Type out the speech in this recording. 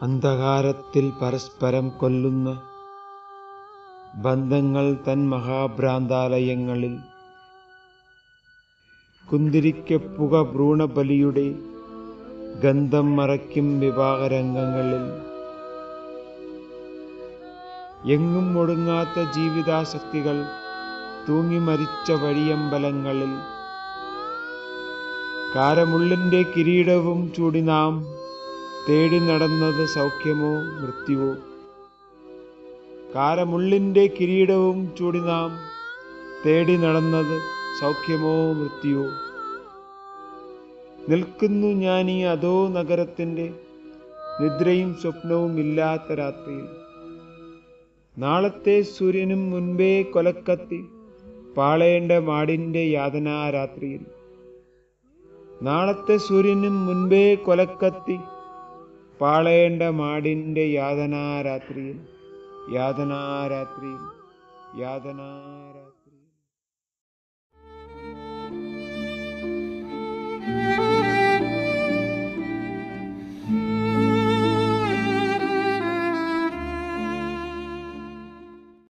അന്ധകാരത്തിൽ പരസ്പരം കൊല്ലുന്ന ബന്ധങ്ങൾ തൻ മഹാഭ്രാന്താലയങ്ങളിൽ കുന്തിരിക്കപ്പുക ഭ്രൂണബലിയുടെ ഗന്ധം മറയ്ക്കും വിവാഹരംഗങ്ങളിൽ എങ്ങും ഒടുങ്ങാത്ത ജീവിതാസക്തികൾ തൂങ്ങി മരിച്ച വഴിയമ്പലങ്ങളിൽ കാരമുള്ളിൻ്റെ കിരീടവും ചൂടി നാം തേടി നടന്നത് സൗഖ്യമോ മൃത്യുവോ കാരമുള്ളിൻ്റെ കിരീടവും ചൂടി നാം തേടി നടന്നത് സൗഖ്യമോ മൃത്യുവോ നിൽക്കുന്നു ഞാൻ ഈ അതോ നഗരത്തിൻ്റെ നിദ്രയും സ്വപ്നവും ഇല്ലാത്ത രാത്രിയിൽ നാളത്തെ സൂര്യനും മുൻപേ കൊലക്കത്തി പാളയേണ്ട മാടിൻ്റെ യാതനാരാത്രിയിൽ നാളത്തെ സൂര്യനും മുൻപേ കൊലക്കത്തി പാളയേണ്ട മാടിൻ്റെ യാതനാരാത്രിയിൽ യാതനാരാത്രിയിൽ യാതനാരാത്രിയിൽ